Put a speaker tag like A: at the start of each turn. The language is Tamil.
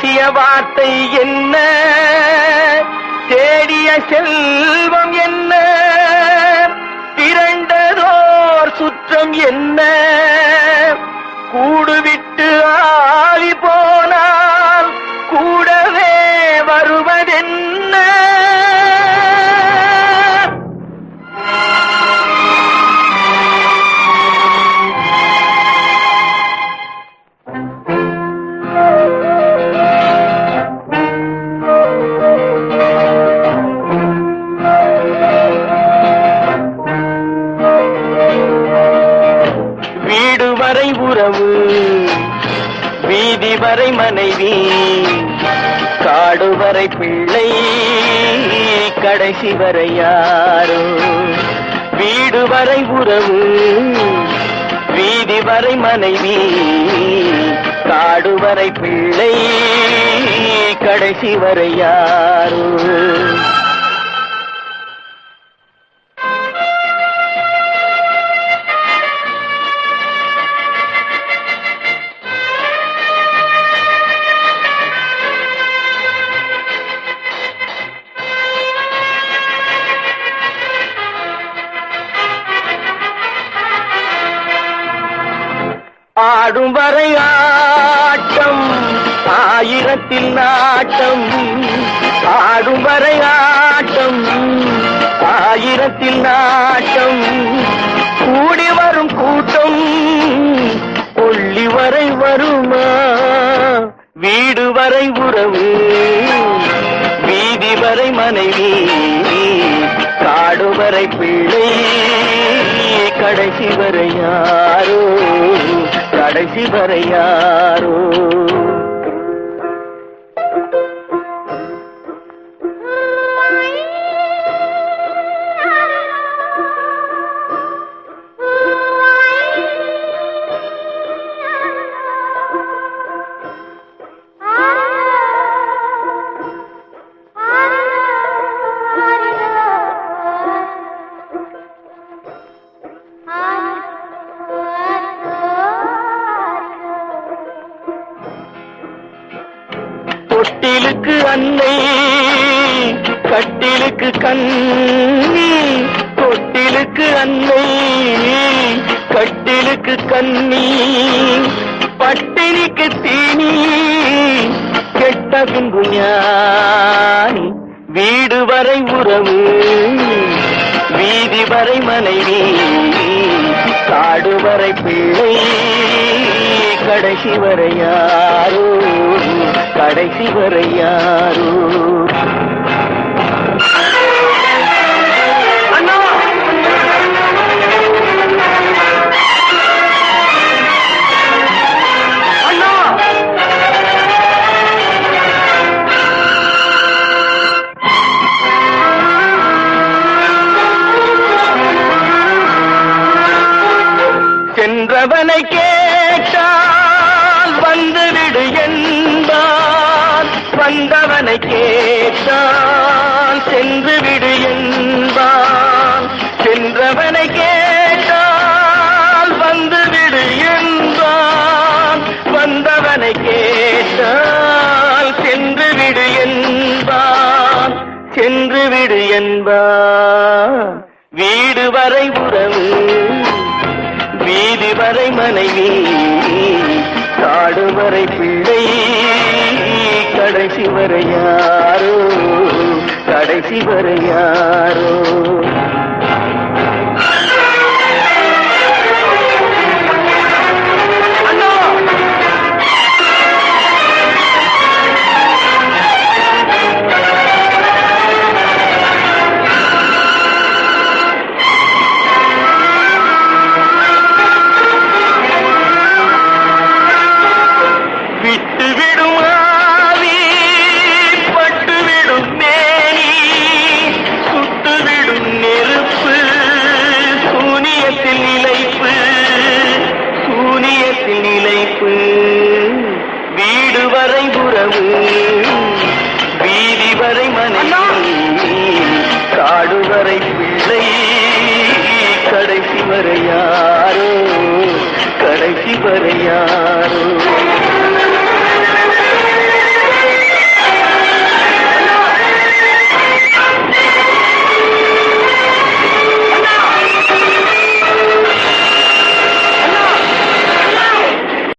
A: பேசிய வார்த்தை என்ன தேடிய செல்வம் என்ன திரண்டதோர் சுற்றம் என்ன கூடுவிட்டு ஆவி போனால் கூடவே வருவதென்ன வீடு வரை உறவு வீதி வரை மனைவி காடு வரை பிள்ளை கடைசி வரை யாரோ வீடு வரை உறவு வீதி வரை மனைவி காடு வரை பிள்ளை கடைசி வரை யாரோ ஆடும் வரை ஆட்டம் ஆயிரத்தில் நாட்டம் ஆடும் வரை ஆட்டம் ஆயிரத்தில் நாட்டம் கூடி வரும் கூட்டம் கொள்ளி வரை வருமா வீடு வரை உறவு வீதி வரை மனைவி காடு வரை பிள்ளை கடைசி வரை யாரோ கடைசி வரை யாரோ தொட்டிலுக்கு அன்னை கட்டிலுக்கு கண்ணி தொட்டிலுக்கு அன்னை கட்டிலுக்கு கண்ணி பட்டினிக்கு தீனி கெட்ட பின்பு ஞானி வீடு வரை உறவு வீதி வரை மனைவி காடு வரை பிள்ளை கடைசி வரை யாரோ கடைசி வரை யாரோ அண்ணா அண்ணா சென்றவனை கேட்டால் வந்துவிடு என்பான் வந்தவனை கேட்டால் சென்று விடு என்பான் சென்றவனை கேட்டால் வந்துவிடு என்பான் வந்தவனை கேட்டால் சென்று விடு என்பான் சென்று விடு என்பான் வீடு வரை உறவு வீதி வரை மனைவி காடு வரை பிள்ளை கடைசி வரை யாரோ கடைசி வரை யாரோ